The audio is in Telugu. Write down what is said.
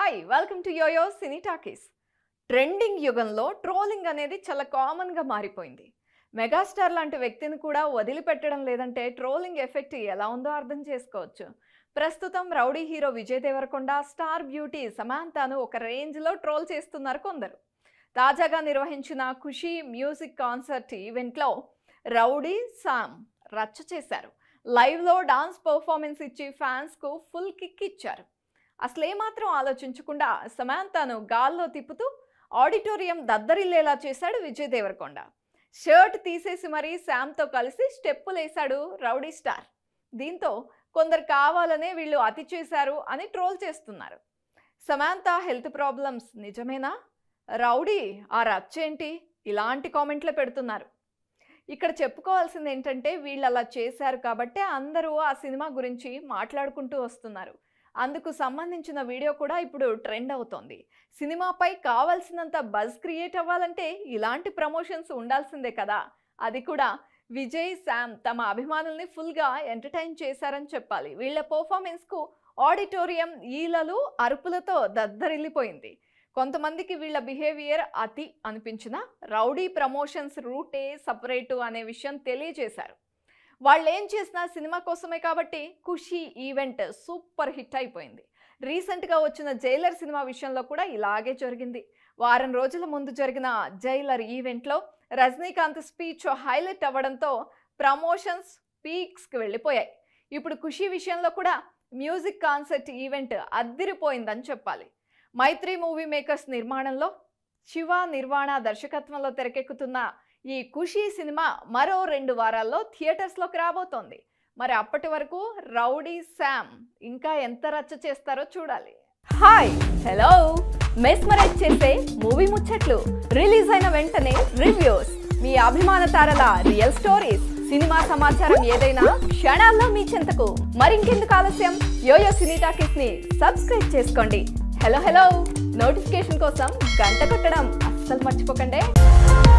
hi welcome to yoyo cine talkies trending యుగంలో ట్రోలింగ్ అనేది చాలా కామన్గా మారిపోయింది మెగాస్టార్ లాంటి వ్యక్తిని కూడా వదిలిపెట్టడం లేదంటే ట్రోలింగ్ ఎఫెక్ట్ ఎలా ఉందో అర్థం చేసుకోవచ్చు ప్రస్తుతం rowdy hero Vijay Deverakonda star beauty సమాంతాను ఒక రేంజ్లో ట్రోల్ చేస్తున్నారు కొందరు తాజాగా నిర్వహించిన ఖుషీ మ్యూజిక్ కాన్సర్ట్ ఈవెంట్లో రౌడీ సామ్ రచ్చ చేశారు లైవ్లో డాన్స్ పర్ఫార్మెన్స్ ఇచ్చి ఫ్యాన్స్కు ఫుల్ కిక్ ఇచ్చారు అసలు ఏమాత్రం ఆలోచించకుండా సమాంతాను గాల్లో తిప్పుతూ ఆడిటోరియం దద్దరిల్లేలా చేశాడు విజయ్ దేవరకొండ షర్ట్ తీసేసి మరీ శామ్తో కలిసి స్టెప్పులు వేశాడు రౌడీ స్టార్ దీంతో కొందరు కావాలనే వీళ్ళు అతి చేశారు అని ట్రోల్ చేస్తున్నారు సమాంత హెల్త్ ప్రాబ్లమ్స్ నిజమేనా రౌడీ ఆ రచ్చేంటి ఇలాంటి కామెంట్లే పెడుతున్నారు ఇక్కడ చెప్పుకోవాల్సింది ఏంటంటే వీళ్ళు అలా చేశారు కాబట్టి అందరూ ఆ సినిమా గురించి మాట్లాడుకుంటూ వస్తున్నారు అందుకు సంబంధించిన వీడియో కూడా ఇప్పుడు ట్రెండ్ అవుతోంది సినిమాపై కావాల్సినంత బజ్ క్రియేట్ అవ్వాలంటే ఇలాంటి ప్రమోషన్స్ ఉండాల్సిందే కదా అది కూడా విజయ్ శామ్ తమ అభిమానుల్ని ఫుల్గా ఎంటర్టైన్ చేశారని చెప్పాలి వీళ్ళ పర్ఫార్మెన్స్కు ఆడిటోరియం ఈలలు అరుపులతో దద్దరిల్లిపోయింది కొంతమందికి వీళ్ళ బిహేవియర్ అతి అనిపించిన రౌడీ ప్రమోషన్స్ రూటే సపరేటు అనే విషయం తెలియజేశారు వాళ్ళు ఏం చేసినా సినిమా కోసమే కాబట్టి ఖుషి ఈవెంట్ సూపర్ హిట్ అయిపోయింది రీసెంట్గా వచ్చిన జైలర్ సినిమా విషయంలో కూడా ఇలాగే జరిగింది వారం రోజుల ముందు జరిగిన జైలర్ ఈవెంట్లో రజనీకాంత్ స్పీచ్ హైలైట్ అవ్వడంతో ప్రమోషన్స్ పీక్స్కి వెళ్ళిపోయాయి ఇప్పుడు ఖుషి విషయంలో కూడా మ్యూజిక్ కాన్సర్ట్ ఈవెంట్ అద్దిరిపోయిందని చెప్పాలి మైత్రి మూవీ మేకర్స్ నిర్మాణంలో శివ నిర్వాణ దర్శకత్వంలో తెరకెక్కుతున్న ఈ ఖుషీ సినిమా మరో రెండు వారాల్లో థియేటర్స్లోకి రాబోతోంది మరి అప్పటి వరకు రౌడీ శామ్ ఇంకా ఎంత రచ్చ చేస్తారో చూడాలి హాయ్ హలో మెస్మరైజ్ చేసే మూవీ ముచ్చట్లు రిలీజ్ అయిన వెంటనే రివ్యూస్ మీ అభిమాన తారల రియల్ స్టోరీస్ సినిమా సమాచారం ఏదైనా క్షణాల్లో మీ చెంతకు మరింకెందుకు ఆలస్యం యోయో సినీ టాకీస్ ని సబ్స్క్రైబ్ చేసుకోండి హలో హలో నోటిఫికేషన్ కోసం గంట కొట్టడం అస్సలు మర్చిపోకండి